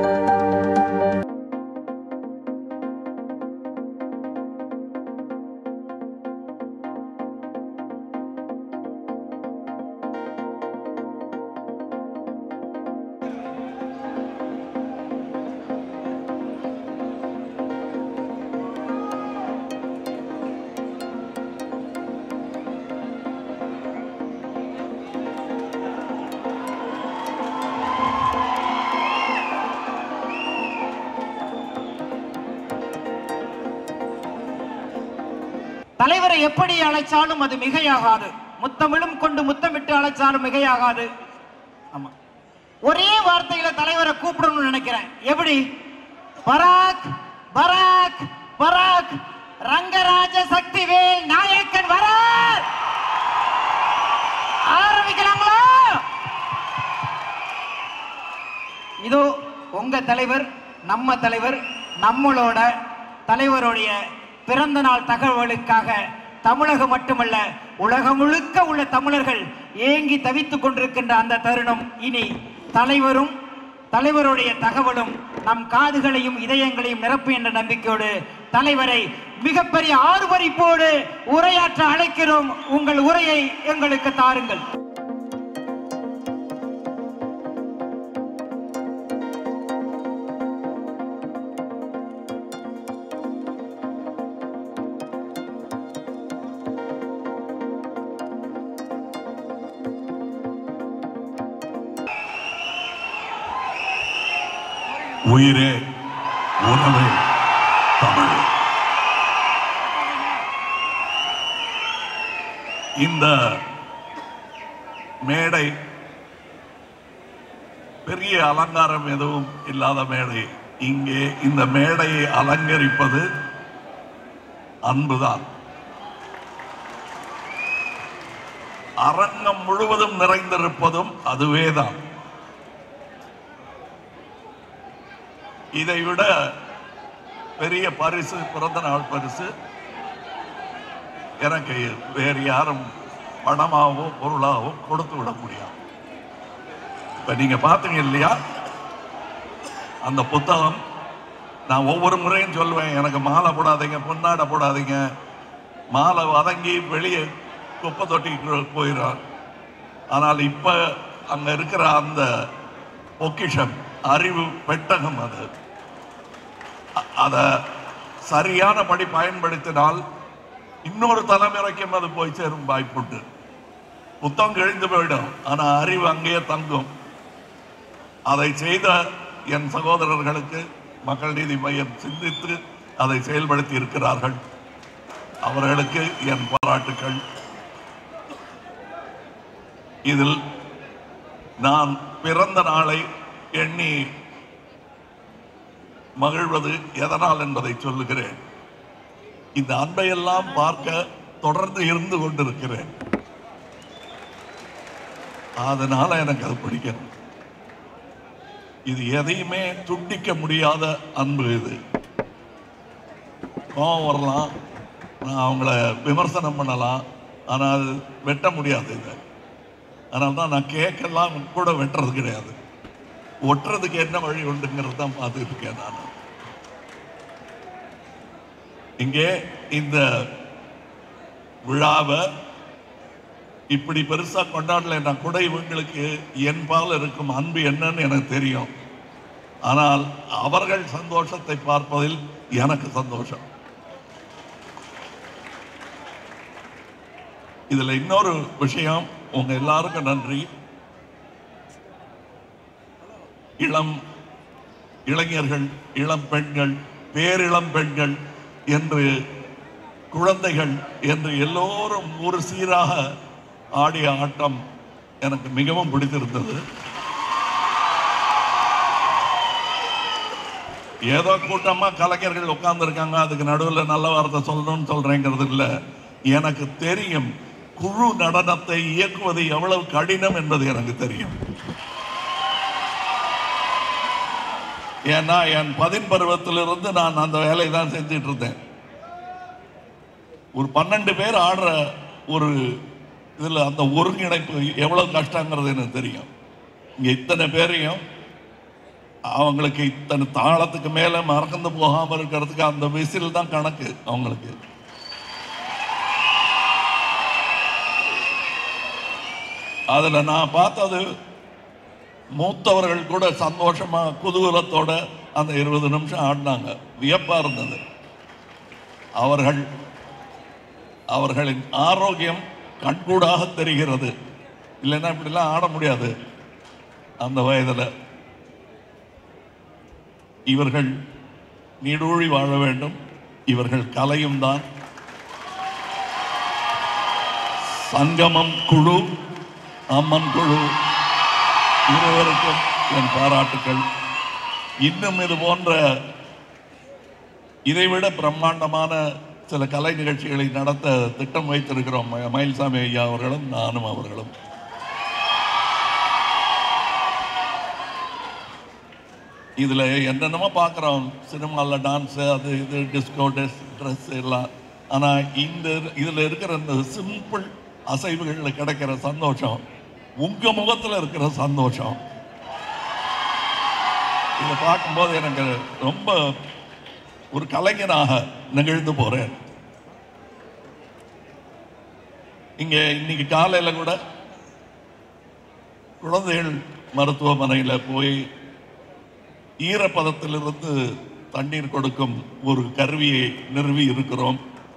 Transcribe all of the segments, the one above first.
தலைவரை எப்படி அழைச்சாலும் அது மிகையாகாது முத்தமிழும் கொண்டு முத்தமிட்டு அழைச்சாலும் மிகையாகாது ஆமா ஒரே வார்த்தையில தலைவரை கூப்பிடணும்னு நினைக்கிறேன் எப்படி பராக் பராக் பராக் ரங்கராஜ சக்திவேல் நாயக்கன் வரார் ஆரம்பிக்கலாங்களா இதோ உங்க தலைவர் நம்ம தலைவர் நம்மளோட தலைவருடைய பிறந்த நாள் தகவலுக்காக தமிழகம் மட்டுமல்ல உலகம் முழுக்க உள்ள தமிழர்கள் ஏங்கி தவித்துக் கொண்டிருக்கின்ற அந்த தருணம் இனி தலைவரும் தலைவருடைய தகவலும் நம் காதுகளையும் இதயங்களையும் நிரப்பும் என்ற நம்பிக்கையோடு தலைவரை மிகப்பெரிய ஆர்வரிப்போடு உரையாற்ற அழைக்கிறோம் உங்கள் உரையை எங்களுக்கு தாருங்கள் உயிரே உணவே தமிழ் இந்த மேடை பெரிய அலங்காரம் எதுவும் இல்லாத மேடை இங்கே இந்த மேடையை அலங்கரிப்பது அன்புதான் அரங்கம் முழுவதும் நிறைந்திருப்பதும் அதுவேதான் இதை விட பெரிய பரிசு பிறந்த நாள் பரிசு எனக்கு வேறு யாரும் பணமாகவோ பொருளாகவோ கொடுத்து விட முடியாது இப்ப நீங்க பார்த்தீங்க இல்லையா அந்த புத்தகம் நான் ஒவ்வொரு முறையும் சொல்லுவேன் எனக்கு மாலை போடாதீங்க பொன்னாடை போடாதீங்க மாலை வதங்கி வெளியே குப்பை தொட்டிக்கு போயிடும் ஆனால் இப்ப அங்க இருக்கிற அந்த பொக்கிஷம் அறிவு பெட்டகம் அது அ- அத சரியானபடி பயன்படுத்தினால் இன்னொரு தலைமுறைக்கும் அது போய் சேரும் வாய்ப்புண்டு புத்தகம் கிழிந்து போயிடும் ஆனா அறிவு அங்கேயே தங்கும் அதை செய்த என் சகோதரர்களுக்கு மக்கள் நீதி மையம் சிந்தித்து அதை செயல்படுத்தி இருக்கிறார்கள் அவர்களுக்கு என் பாராட்டுக்கள் இதில் நான் பிறந்த நாளை எண்ணி மகிழ்வது எதனால் என்பதை சொல்லுகிறேன் இந்த அன்பையெல்லாம் பார்க்க தொடர்ந்து இருந்து கொண்டிருக்கிறேன் அதனால எனக்கு அது பிடிக்கும் இது எதையுமே துண்டிக்க முடியாத அன்பு இது கோபம் வரலாம் நான் அவங்கள விமர்சனம் பண்ணலாம் ஆனால் அது வெட்ட முடியாது இதை அதனால தான் நான் கேட்கலாம் கூட வெட்டுறது கிடையாது ஒட்டுறதுக்கு என்ன வழி உண்டுங்கிறது தான் பார்த்துட்டு இருக்கேன் நான் இங்கே இந்த விழாவை இப்படி பெருசா கொண்டாடலைன்னா கூட இவங்களுக்கு என் பால் இருக்கும் அன்பு என்னன்னு எனக்கு தெரியும் ஆனால் அவர்கள் சந்தோஷத்தை பார்ப்பதில் எனக்கு சந்தோஷம் இதுல இன்னொரு விஷயம் உங்க எல்லாருக்கும் நன்றி இளம் இளைஞர்கள் இளம் பெண்கள் பேரிளம் பெண்கள் என்று குழந்தைகள் என்று எல்லோரும் ஒரு சீராக ஆடிய ஆட்டம் எனக்கு மிகவும் பிடித்திருந்தது ஏதோ கூட்டமா கலைஞர்கள் உட்கார்ந்துருக்காங்க அதுக்கு நடுவில் நல்ல வார்த்தை சொல்லணும்னு சொல்றேங்கிறது இல்லை எனக்கு தெரியும் குழு நடனத்தை இயக்குவது எவ்வளவு கடினம் என்பது எனக்கு தெரியும் ஏன்னா என் பதின் பருவத்திலிருந்து நான் அந்த வேலையை தான் செஞ்சுட்டு இருந்தேன் ஒரு பன்னெண்டு பேர் ஆடுற ஒரு இதுல அந்த ஒருங்கிணைப்பு எவ்வளவு கஷ்டங்கிறது எனக்கு தெரியும் இங்க இத்தனை பேரையும் அவங்களுக்கு இத்தனை தாளத்துக்கு மேல மறந்து போகாம இருக்கிறதுக்கு அந்த விசில் தான் கணக்கு அவங்களுக்கு அதுல நான் பார்த்தது மூத்தவர்கள் கூட சந்தோஷமா குதூகலத்தோட அந்த இருபது நிமிஷம் ஆடினாங்க வியப்பா இருந்தது அவர்கள் அவர்களின் ஆரோக்கியம் கண்கூடாக தெரிகிறது இல்லைன்னா இப்படிலாம் ஆட முடியாது அந்த வயதில் இவர்கள் நீடூழி வாழ வேண்டும் இவர்கள் கலையும் தான் சங்கமம் குழு அம்மன் குழு இருவருக்கும் என் பாராட்டுக்கள் இன்னும் இது போன்ற இதைவிட பிரம்மாண்டமான சில கலை நிகழ்ச்சிகளை நடத்த திட்டம் வைத்திருக்கிறோம் ம- மயில்சாமி ஐயா அவர்களும் நானும் அவர்களும் இதுல என்னென்னமோ பார்க்குறோம் சினிமாவில் டான்ஸ் அது இது டிஸ்கோ ட்ரெஸ் ட்ரெஸ் எல்லாம் ஆனா இந்த இதுல இருக்கிற இந்த சிம்பிள் அசைவுகளில் கிடைக்கிற சந்தோஷம் உங்க முகத்துல இருக்கிற சந்தோஷம் இதை பார்க்கும்போது எனக்கு ரொம்ப ஒரு கலைஞனாக நிகழ்ந்து போறேன் இங்க இன்னைக்கு காலையில கூட குழந்தைகள் மருத்துவமனையில போய் ஈரப்பதத்திலிருந்து தண்ணீர் கொடுக்கும் ஒரு கருவியை நிறுவி இருக்கிறோம்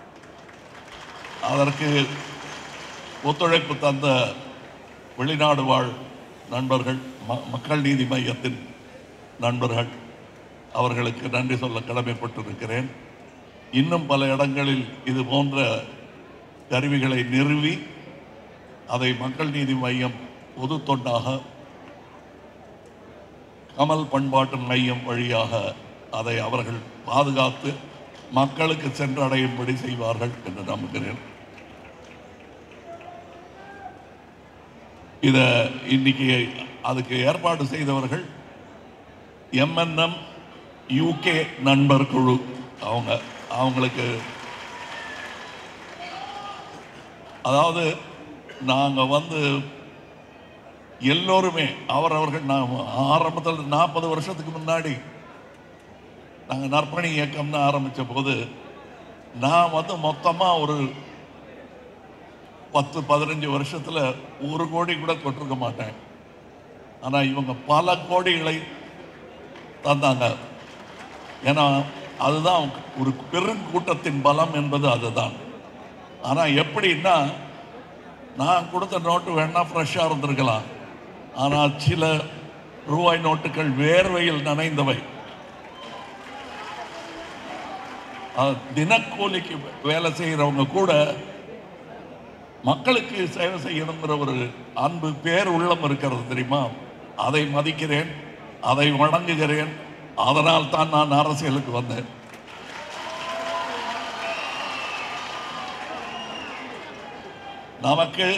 அதற்கு ஒத்துழைப்பு தந்த வெளிநாடு வாழ் நண்பர்கள் ம- மக்கள் நீதி மையத்தின் நண்பர்கள் அவர்களுக்கு நன்றி சொல்ல கடமைப்பட்டிருக்கிறேன் இன்னும் பல இடங்களில் இது போன்ற கருவிகளை நிறுவி அதை மக்கள் நீதி மையம் பொது தொண்டாக கமல் பண்பாட்டு மையம் வழியாக அதை அவர்கள் பாதுகாத்து மக்களுக்கு சென்றடையும்படி செய்வார்கள் என்று நம்புகிறேன் இத இன்னைக்கு அதுக்கு ஏற்பாடு செய்தவர்கள் எம்என்எம் யூகே நண்பர் குழு அவங்க அவங்களுக்கு அதாவது நாங்கள் வந்து எல்லோருமே அவரவர்கள் நான் ஆரம்பத்தில் நாற்பது வருஷத்துக்கு முன்னாடி நாங்கள் நற்பணி இயக்கம்னு ஆரம்பித்த போது நான் வந்து மொத்தமாக ஒரு பத்து பதினஞ்சு வருஷத்தில் ஒரு கோடி கூட தொட்டிருக்க மாட்டேன் ஆனால் இவங்க பல கோடிகளை தந்தாங்க ஏன்னா அதுதான் ஒரு பெருங்கூட்டத்தின் பலம் என்பது அதுதான் ஆனால் எப்படின்னா நான் கொடுத்த நோட்டு வேணா ஃப்ரெஷ்ஷாக இருந்திருக்கலாம் ஆனால் சில ரூபாய் நோட்டுகள் வேர்வையில் நனைந்தவை அது தினக்கூலிக்கு வேலை செய்கிறவங்க கூட மக்களுக்கு சேவை செய்யணுங்கிற ஒரு அன்பு பேர் உள்ளம் இருக்கிறது தெரியுமா அதை மதிக்கிறேன் அதை வணங்குகிறேன் அதனால் தான் நான் அரசியலுக்கு வந்தேன் நமக்கு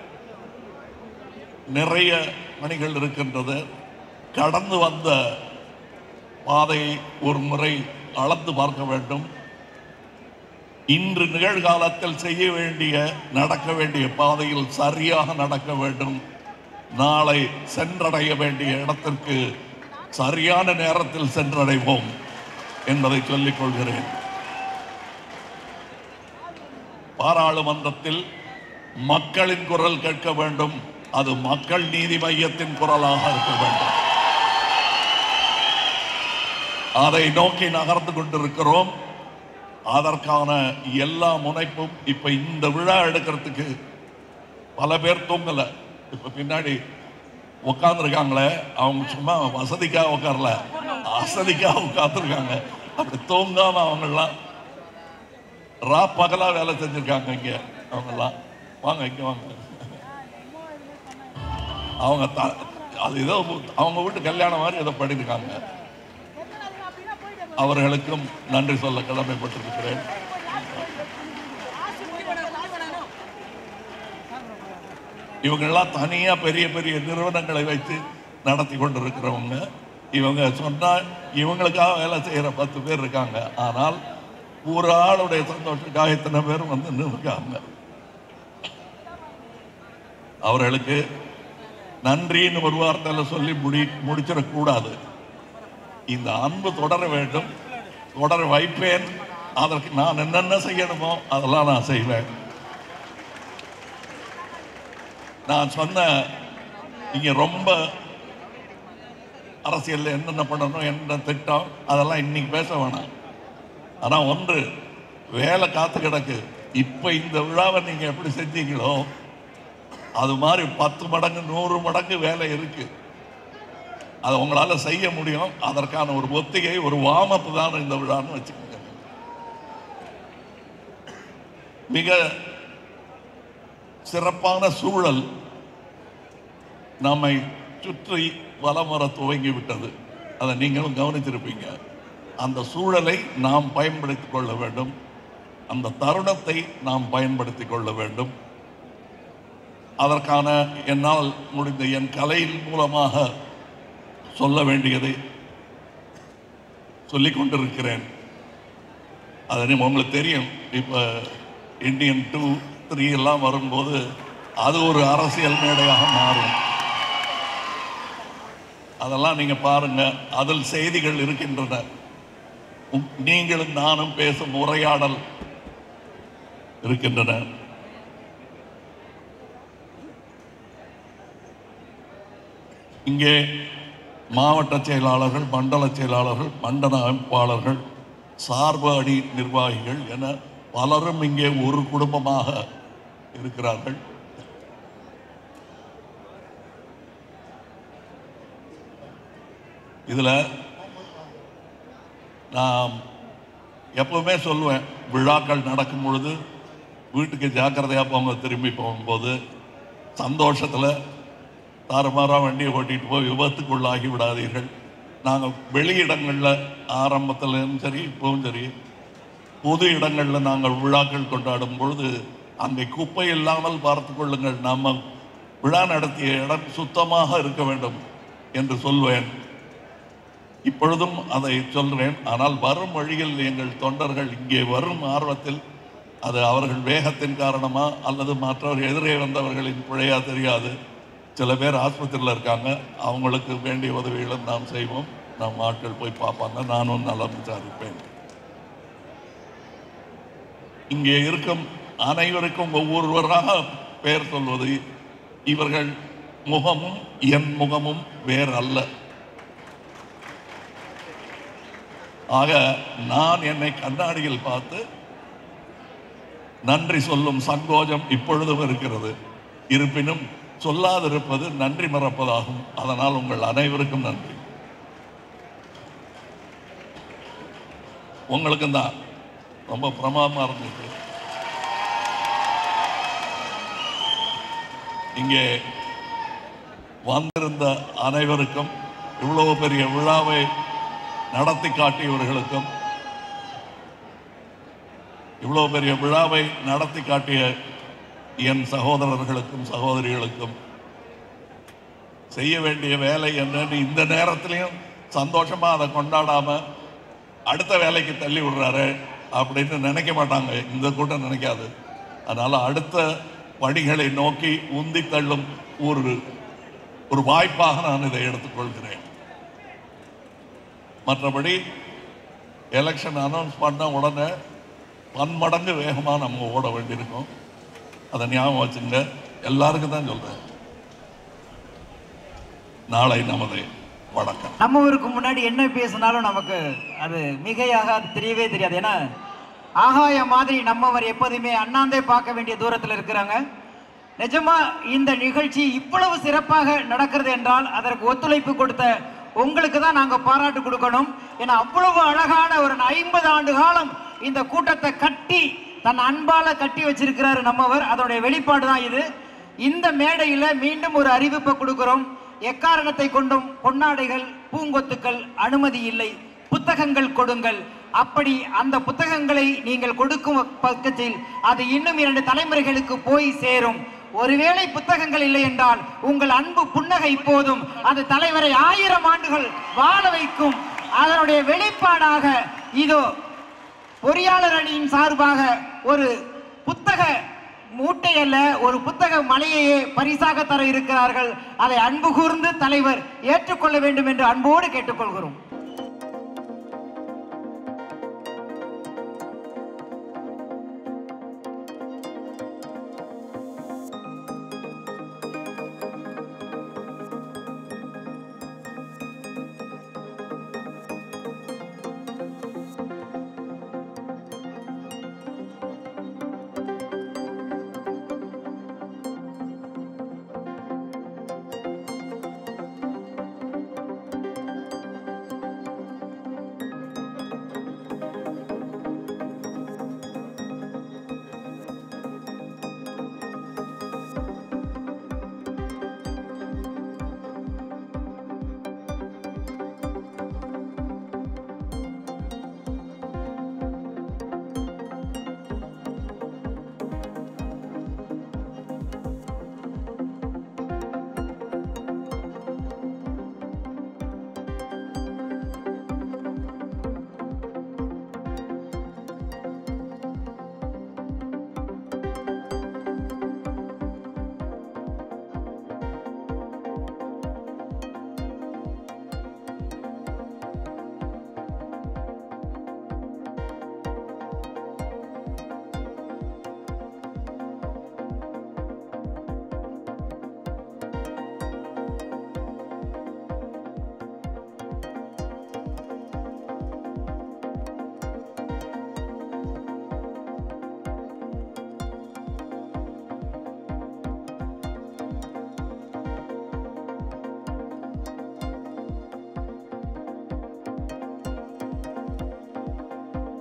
நிறைய பணிகள் இருக்கின்றது கடந்து வந்த பாதையை ஒரு முறை அளந்து பார்க்க வேண்டும் இன்று நிகழ்காலத்தில் செய்ய வேண்டிய நடக்க வேண்டிய பாதையில் சரியாக நடக்க வேண்டும் நாளை சென்றடைய வேண்டிய இடத்திற்கு சரியான நேரத்தில் சென்றடைவோம் என்பதை சொல்லிக் கொள்கிறேன் பாராளுமன்றத்தில் மக்களின் குரல் கேட்க வேண்டும் அது மக்கள் நீதி மையத்தின் குரலாக இருக்க வேண்டும் அதை நோக்கி நகர்ந்து கொண்டிருக்கிறோம் அதற்கான எல்லா முனைப்பும் இப்ப இந்த விழா எடுக்கிறதுக்கு பல பேர் தூங்கல இப்ப பின்னாடி உட்கார்ந்துருக்காங்களே அவங்க சும்மா வசதிக்காக உட்காரல அசதிக்காக உட்கார்ந்துருக்காங்க அப்படி தூங்காம அவங்கெல்லாம் ரா பகலா வேலை செஞ்சிருக்காங்க இங்க அவங்கெல்லாம் வாங்க இங்க வாங்க அவங்க த- அது ஏதோ அவங்க வீட்டு கல்யாணம் மாதிரி ஏதோ பண்ணிருக்காங்க அவர்களுக்கும் நன்றி சொல்ல கடமைப்பட்டிருக்கிறேன் இவங்கெல்லாம் தனியா பெரிய பெரிய நிறுவனங்களை வைத்து நடத்தி கொண்டிருக்கிறவங்க இவங்க சொன்னா இவங்களுக்காக வேலை செய்யற பத்து பேர் இருக்காங்க ஆனால் ஒரு ஆளுடைய சந்தோஷத்துக்காக இத்தனை பேர் வந்து நிற்காங்க அவர்களுக்கு நன்றின்னு ஒரு வார்த்தையில சொல்லி முடி முடிச்சிடக்கூடாது இந்த அன்பு தொடர வேண்டும் தொடர வைப்பேன் அதற்கு நான் என்னென்ன செய்யணுமோ அதெல்லாம் நான் செய்வேன் நான் சொன்ன இங்க ரொம்ப அரசியல்ல என்னென்ன பண்ணணும் என்ன திட்டம் அதெல்லாம் இன்னைக்கு பேச வேணாம் ஆனா ஒன்று வேலை காத்து கிடக்கு இப்ப இந்த விழாவை நீங்க எப்படி செஞ்சீங்களோ அது மாதிரி பத்து மடங்கு நூறு மடங்கு வேலை இருக்கு அதை உங்களால செய்ய முடியும் அதற்கான ஒரு ஒத்திகை ஒரு வாமப்பு தான் இந்த விழான்னு வச்சுக்கோங்க மிக சிறப்பான சூழல் நம்மை சுற்றி வலம் வர துவங்கி விட்டது அதை நீங்களும் கவனித்திருப்பீங்க அந்த சூழலை நாம் பயன்படுத்திக் கொள்ள வேண்டும் அந்த தருணத்தை நாம் பயன்படுத்திக் கொள்ள வேண்டும் அதற்கான என்னால் முடிந்த என் கலையின் மூலமாக சொல்ல வேண்டியதை சொல்லிக் கொண்டிருக்கிறேன் அது உங்களுக்கு தெரியும் இப்போ இந்தியன் டூ த்ரீ எல்லாம் வரும்போது அது ஒரு அரசியல் மேடையாக மாறும் அதெல்லாம் நீங்க பாருங்க அதில் செய்திகள் இருக்கின்றன உம், நீங்களும் நானும் பேசும் உரையாடல் இருக்கின்றன இங்கே மாவட்ட செயலாளர்கள் மண்டல செயலாளர்கள் மண்டல அமைப்பாளர்கள் சார்பு அணி நிர்வாகிகள் என பலரும் இங்கே ஒரு குடும்பமாக இருக்கிறார்கள் இதுல நான் எப்பவுமே சொல்லுவேன் விழாக்கள் நடக்கும் பொழுது வீட்டுக்கு ஜாக்கிரதையாக போங்க திரும்பி போகும்போது சந்தோஷத்தில் தாறுமாறா வண்டியை ஓட்டிட்டு போய் விபத்துக்குள்ளாகி விடாதீர்கள் நாங்கள் வெளியிடங்களில் ஆரம்பத்திலும் சரி இப்பவும் சரி பொது இடங்களில் நாங்கள் விழாக்கள் கொண்டாடும் பொழுது அங்கே குப்பை இல்லாமல் பார்த்து கொள்ளுங்கள் நம்ம விழா நடத்திய இடம் சுத்தமாக இருக்க வேண்டும் என்று சொல்வேன் இப்பொழுதும் அதை சொல்றேன் ஆனால் வரும் வழியில் எங்கள் தொண்டர்கள் இங்கே வரும் ஆர்வத்தில் அது அவர்கள் வேகத்தின் காரணமா அல்லது மற்றவர் எதிரே வந்தவர்களின் பிழையா தெரியாது சில பேர் ஆஸ்பத்திரியில் இருக்காங்க அவங்களுக்கு வேண்டிய உதவிகளை நாம் செய்வோம் நம் ஆட்கள் போய் பார்ப்பாங்க நானும் நலம் விசாரிப்பேன் இங்கே இருக்கும் அனைவருக்கும் ஒவ்வொருவராக பெயர் சொல்வது இவர்கள் முகமும் என் முகமும் வேறு அல்ல ஆக நான் என்னை கண்ணாடியில் பார்த்து நன்றி சொல்லும் சங்கோஜம் இப்பொழுதும் இருக்கிறது இருப்பினும் சொல்லாதிருப்பது நன்றி மறப்பதாகும் அதனால் உங்கள் அனைவருக்கும் நன்றி உங்களுக்கும் தான் ரொம்ப பிரமாதமா இருந்துச்சு இங்கே வந்திருந்த அனைவருக்கும் இவ்வளவு பெரிய விழாவை நடத்தி காட்டியவர்களுக்கும் இவ்வளவு பெரிய விழாவை நடத்தி காட்டிய என் சகோதரர்களுக்கும் சகோதரிகளுக்கும் செய்ய வேண்டிய வேலை என்னன்னு இந்த நேரத்திலையும் சந்தோஷமா அதை கொண்டாடாம அடுத்த வேலைக்கு தள்ளி விடுறாரு அப்படின்னு நினைக்க மாட்டாங்க இந்த கூட்டம் நினைக்காது அதனால அடுத்த பணிகளை நோக்கி உந்தி தள்ளும் ஒரு ஒரு வாய்ப்பாக நான் இதை எடுத்துக்கொள்கிறேன் மற்றபடி எலெக்ஷன் அனௌன்ஸ் பண்ண உடனே பன்மடங்கு வேகமாக நம்ம ஓட வேண்டியிருக்கும் அதை ஞாபகம் வச்சுங்க எல்லாருக்கும் தான் சொல்றேன் நாளை நமது வணக்கம் நம்ம ஊருக்கு முன்னாடி என்ன பேசினாலும் நமக்கு அது மிகையாக அது தெரியவே தெரியாது ஏன்னா ஆகாய மாதிரி நம்மவர் எப்போதுமே அண்ணாந்தே பார்க்க வேண்டிய தூரத்தில் இருக்கிறாங்க நிஜமா இந்த நிகழ்ச்சி இவ்வளவு சிறப்பாக நடக்கிறது என்றால் அதற்கு ஒத்துழைப்பு கொடுத்த உங்களுக்கு தான் நாங்க பாராட்டு கொடுக்கணும் ஏன்னா அவ்வளவு அழகான ஒரு ஐம்பது ஆண்டு காலம் இந்த கூட்டத்தை கட்டி தன் அன்பால கட்டி வச்சிருக்கிறாரு நம்மவர் அதோடைய வெளிப்பாடு தான் இது இந்த மேடையில மீண்டும் ஒரு அறிவிப்பை கொடுக்கிறோம் எக்காரணத்தை கொண்டும் பொன்னாடைகள் பூங்கொத்துக்கள் அனுமதி இல்லை புத்தகங்கள் கொடுங்கள் அப்படி அந்த புத்தகங்களை நீங்கள் கொடுக்கும் பக்கத்தில் அது இன்னும் இரண்டு தலைமுறைகளுக்கு போய் சேரும் ஒருவேளை புத்தகங்கள் இல்லை என்றால் உங்கள் அன்பு புன்னகை போதும் அந்த தலைவரை ஆயிரம் ஆண்டுகள் வாழ வைக்கும் அதனுடைய வெளிப்பாடாக இதோ பொறியாளர் அணியின் சார்பாக ஒரு புத்தக மூட்டை அல்ல ஒரு புத்தக மலையையே பரிசாக தர இருக்கிறார்கள் அதை அன்பு கூர்ந்து தலைவர் ஏற்றுக்கொள்ள வேண்டும் என்று அன்போடு கேட்டுக்கொள்கிறோம்